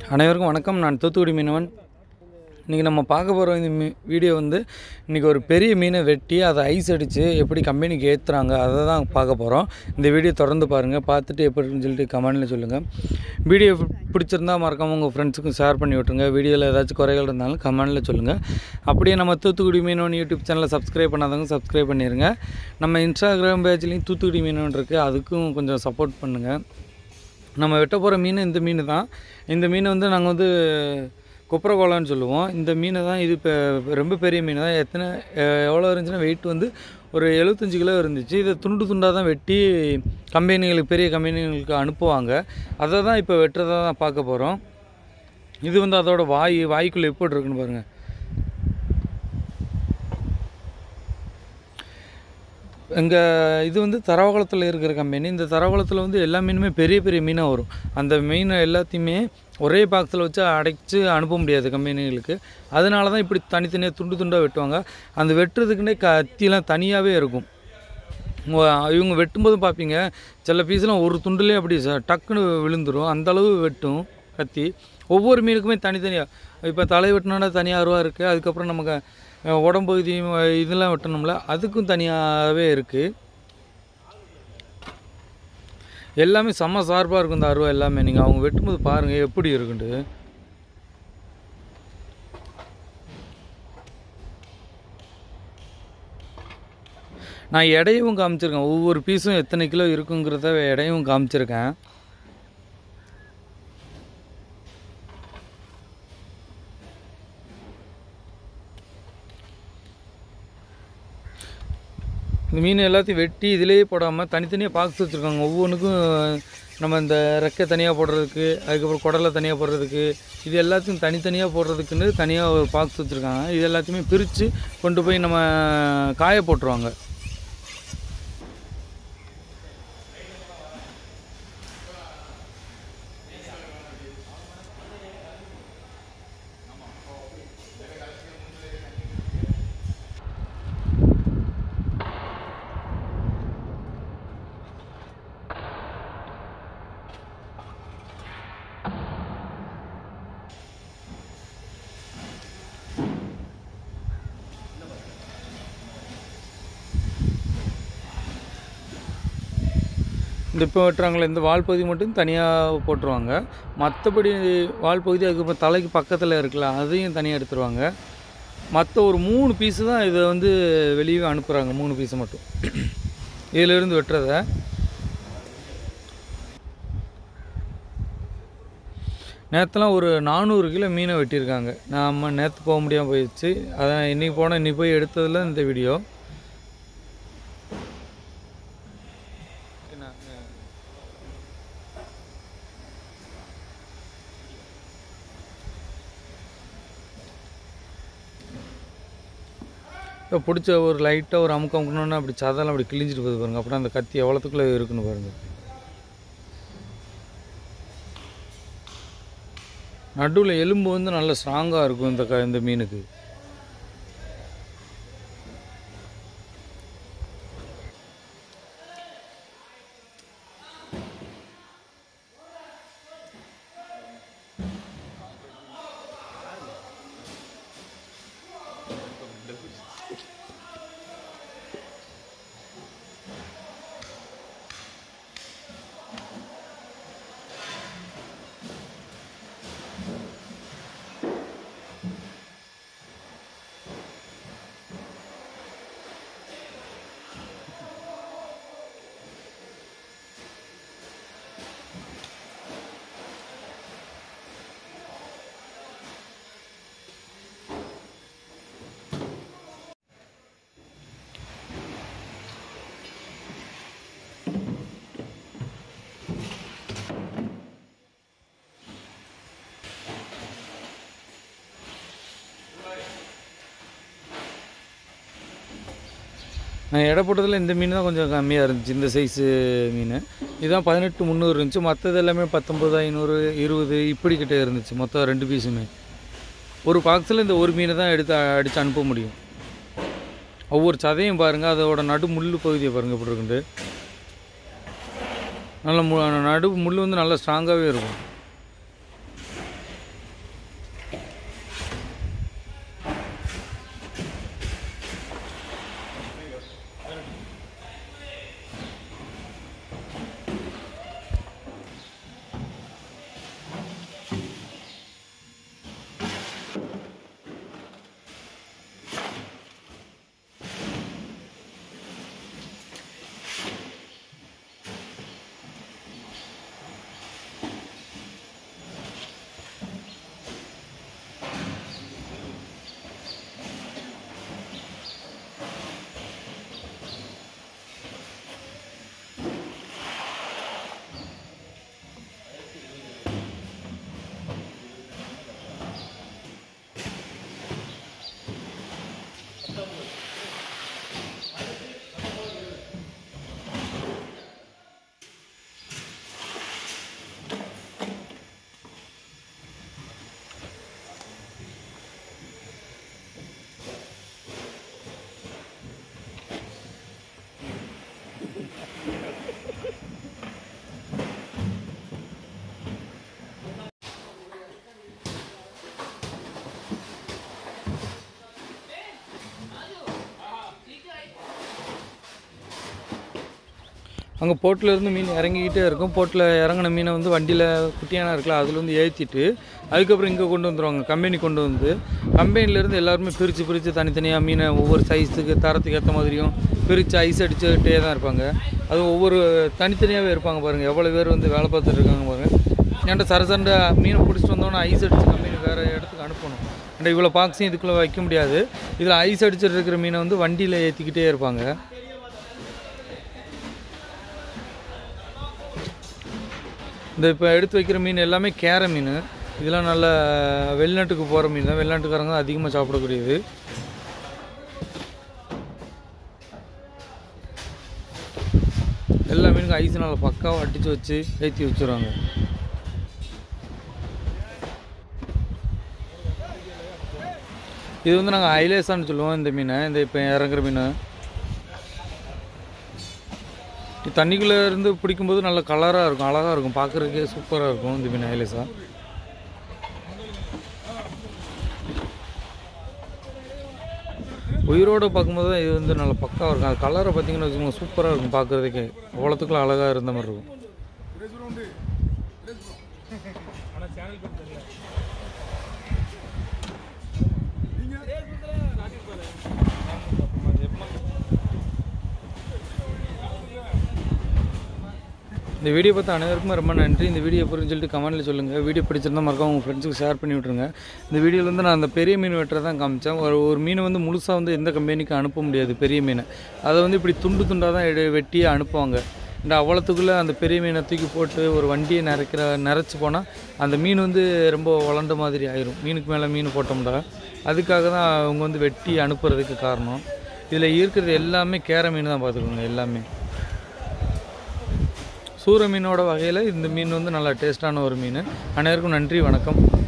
அனைவருக்கும் வணக்கம் நான் தூத்துக்குடி மீனவன் இன்றைக்கி நம்ம பார்க்க போகிற இந்த மீ வீடியோ வந்து இன்றைக்கி ஒரு பெரிய மீனை வெட்டி அதை ஐஸ் அடித்து எப்படி கம்பெனிக்கு ஏற்றுறாங்க அதை தான் பார்க்க போகிறோம் இந்த வீடியோ தொடர்ந்து பாருங்கள் பார்த்துட்டு எப்படின்னு சொல்லிட்டு கமெண்டில் சொல்லுங்கள் வீடியோ பிடிச்சிருந்தா மறக்காம உங்கள் ஃப்ரெண்ட்ஸுக்கும் ஷேர் பண்ணி விட்ருங்க வீடியோவில் ஏதாச்சும் குறைகள் இருந்தாலும் கமெண்டில் சொல்லுங்கள் அப்படியே நம்ம தூத்துக்குடி மீனவன் யூடியூப் சேனலை சப்ஸ்கிரைப் பண்ணாதவங்க சப்ஸ்கிரைப் பண்ணிடுங்க நம்ம இன்ஸ்டாகிராம் பேஜ்லேயும் தூத்துக்குடி மீனவன் இருக்குது அதுக்கும் கொஞ்சம் சப்போர்ட் பண்ணுங்கள் நம்ம வெட்ட போகிற மீன் இந்த மீன் தான் இந்த மீன் வந்து நாங்கள் வந்து குப்பரகோலான்னு சொல்லுவோம் இந்த மீனை தான் இது இப்போ ரொம்ப பெரிய மீன் தான் எத்தனை அஹ், எவ்வளோ இருந்துச்சுன்னா வெயிட் வந்து ஒரு எழுபத்தஞ்சு கிலோ இருந்துச்சு இதை துண்டு துண்டாக தான் வெட்டி கம்பெனிகளுக்கு பெரிய கம்பெனிகளுக்கு அனுப்புவாங்க அதை தான் இப்போ வெட்டுறதை தான் பார்க்க போகிறோம் இது வந்து அதோட வாய் வாய்க்குள்ளே எப்படி இருக்குன்னு பாருங்கள் எங்கள் இது வந்து தரவகுளத்தில் இருக்கிற கம்பெனி இந்த தரவகுளத்தில் வந்து எல்லா மீனுமே பெரிய பெரிய மீனாக வரும் அந்த மீனை எல்லாத்தையுமே ஒரே பாக்ஸில் வச்சு அடைச்சி அனுப்ப முடியாது கம்பெனிகளுக்கு அதனால தான் இப்படி தனித்தனியாக துண்டு துண்டாக வெட்டுவாங்க அந்த வெட்டுறதுக்குன்னே கத்திலாம் தனியாகவே இருக்கும் உங்க- இவங்க வெட்டும்போது பார்ப்பீங்க சில பீஸ்லாம் ஒரு துண்டுலேயே அப்படி ச- டக்குன்னு விழுந்துரும் அந்த அளவு வெட்டும் கத்தி ஒவ்வொரு மீனுக்குமே தனித்தனியாக இப்போ தலை வெட்டினோன்னா தனியாக அருவா இருக்குது அதுக்கப்புறம் நமக்கு அஹ், உடம்பகுதி அஹ், இதெல்லாம் வெட்டணும்ல அதுக்கும் தனியாகவே இருக்குது எல்லாமே செம்ம சார்பாக இருக்கும் இந்த அருவா எல்லாமே நீங்கள் அவங்க வெட்டும்போது பாருங்கள் எப்படி இருக்குன்ட்டு நான் எடையும் காமிச்சிருக்கேன் ஒவ்வொரு பீஸும் எத்தனை கிலோ இருக்குங்கிறத எடையும் காமிச்சிருக்கேன் இந்த மீன் எல்லாத்தையும் வெட்டி இதிலேயே போடாமல் தனித்தனியாக பாக்ஸ் வச்சுருக்காங்க ஒவ்வொன்றுக்கும் நம்ம இந்த ரெக்கை தனியாக போடுறதுக்கு அதுக்கப்புறம் குடலை தனியாக போடுறதுக்கு இது எல்லாத்தையும் தனித்தனியாக போடுறதுக்குன்னு தனியாக ஒரு பாக்ஸ் வச்சுருக்காங்க இது எல்லாத்தையுமே பிரித்து கொண்டு போய் நம்ம காய போட்டுருவாங்க இந்த இப்போ வெட்டுறாங்களே இந்த வால் பகுதி மட்டும் தனியாக போட்டுருவாங்க மற்றபடி வால் பகுதி அதுக்கப்புறம் தலைக்கு பக்கத்தில் இருக்குல்ல அதையும் தனியாக எடுத்துருவாங்க மற்ற ஒரு மூணு பீஸு தான் இதை வந்து வெளியே அனுப்புகிறாங்க மூணு பீஸு மட்டும் இதிலிருந்து வெட்டுறத நேற்றுலாம் ஒரு நானூறு கிலோ மீனை வெட்டியிருக்காங்க நம்ம நேற்று போக முடியாமல் போயிடுச்சு அதான் இன்றைக்கி போனால் இன்னைக்கு போய் எடுத்ததில் இந்த வீடியோ இப்போ பிடிச்ச ஒரு லைட்டாக ஒரு அமுக்கம் அமுக்கணுன்னா அப்படி சதெல்லாம் அப்படி கிழிஞ்சிட்டு போகுது பாருங்க அப்புறம் அந்த கத்தி எவ்வளோத்துக்குள்ளே இருக்குன்னு பாருங்க நடுவில் எலும்பு வந்து நல்ல ஸ்ட்ராங்காக இருக்கும் இந்த க இந்த மீனுக்கு நான் எடை போட்டதில் இந்த மீன் தான் கொஞ்சம் கம்மியாக இருந்துச்சு இந்த சைஸு மீன் இதுதான் பதினெட்டு முந்நூறு இருந்துச்சு மற்றது எல்லாமே பத்தொம்பது ஐநூறு இருபது இப்படி கிட்ட இருந்துச்சு மொத்தம் ரெண்டு பீஸுமே ஒரு பாக்ஸில் இந்த ஒரு மீனை தான் எடுத்து அடித்து அனுப்ப முடியும் ஒவ்வொரு சதையும் பாருங்கள் அதோட நடு முள் பகுதியை பாருங்கள் எப்படி இருக்குண்டு நல்ல மு நடு முள் வந்து நல்லா ஸ்ட்ராங்காகவே இருக்கும் அங்கே போட்டில் இருந்து மீன் இறங்கிக்கிட்டே இருக்கும் போட்டில் இறங்கின மீனை வந்து வண்டியில் குட்டியான இருக்குல்ல அதில் வந்து ஏற்றிட்டு அதுக்கப்புறம் இங்கே கொண்டு வந்துடுவாங்க கம்பெனி கொண்டு வந்து கம்பெனிலேருந்து எல்லாருமே பிரித்து பிரித்து தனித்தனியாக மீனை ஒவ்வொரு சைஸுக்கு தரத்துக்கு ஏற்ற மாதிரியும் பிரித்து ஐஸ் அடிச்சுக்கிட்டே தான் இருப்பாங்க அது ஒவ்வொரு தனித்தனியாகவே இருப்பாங்க பாருங்கள் எவ்வளோ பேர் வந்து வேலை பார்த்துட்டு இருக்காங்க பாருங்கள் ஏன்டா சரசண்டை மீனை பிடிச்சிட்டு வந்தோன்னே ஐஸ் அடித்து கம்பெனி வேறு இடத்துக்கு அனுப்பணும் ஏன்டா இவ்வளோ பாக்ஸையும் இதுக்குள்ளே வைக்க முடியாது இதில் ஐஸ் அடிச்சுட்டு இருக்கிற மீனை வந்து வண்டியில் ஏற்றிக்கிட்டே இருப்பாங்க இந்த இப்போ எடுத்து வைக்கிற மீன் எல்லாமே கேரை மீன் இதெல்லாம் நல்ல வெளிநாட்டுக்கு போகிற மீன் தான் வெளிநாட்டுக்காரங்க தான் அதிகமாக சாப்பிடக்கூடியது எல்லா மீனுக்கும் ஐஸ் நல்லா பக்காவாக அடித்து வச்சு ஏற்றி வச்சுருவாங்க இது வந்து நாங்கள் ஐலேசான்னு சொல்லுவோம் இந்த மீனை இந்த இப்போ இறங்குற மீன் இது தண்ணிக்குள்ளே இருந்து பிடிக்கும்போது நல்ல கலராக இருக்கும் அழகாக இருக்கும் பார்க்குறதுக்கே சூப்பராக இருக்கும் இந்த மீன் ஐலேசா உயிரோடு பார்க்கும்போது தான் இது வந்து நல்ல பக்காவாக இருக்கும் அது கலரை பார்த்தீங்கன்னு வச்சுக்கோங்க சூப்பராக இருக்கும் பார்க்குறதுக்கே அவ்வளோத்துக்குள்ள அழகாக இருந்த மாதிரி இருக்கும் இந்த வீடியோ பார்த்த அனைவருக்குமே ரொம்ப நன்றி இந்த வீடியோ புரிஞ்சு சொல்லிட்டு கமெண்ட்டில் சொல்லுங்கள் வீடியோ பிடிச்சிருந்தா மறக்காம உங்கள் ஃப்ரெண்ட்ஸுக்கு ஷேர் பண்ணி விட்ருங்க இந்த வீடியோவில் வந்து நான் அந்த பெரிய மீன் வெட்டுறதை தான் காமிச்சேன் ஒரு ஒரு மீனை வந்து முழுசாக வந்து எந்த கம்பெனிக்கு அனுப்ப முடியாது பெரிய மீனை அதை வந்து இப்படி துண்டு துண்டாக தான் எடு வெட்டியே அனுப்புவாங்க இந்த அவ்வளோத்துக்குள்ளே அந்த பெரிய மீனை தூக்கி போட்டு ஒரு வண்டியை நிறைக்கிற நிறச்சி போனால் அந்த மீன் வந்து ரொம்ப வளர்ந்த மாதிரி ஆயிரும் மீனுக்கு மேலே மீன் போட்டோம்டா அதுக்காக தான் அவங்க வந்து வெட்டி அனுப்புறதுக்கு காரணம் இதில் இருக்கிறது எல்லாமே கேர மீன் தான் பார்த்துக்கோங்க எல்லாமே சூர மீனோட வகையில் இந்த மீன் வந்து நல்லா டேஸ்ட்டான ஒரு மீன் அனைவருக்கும் நன்றி வணக்கம்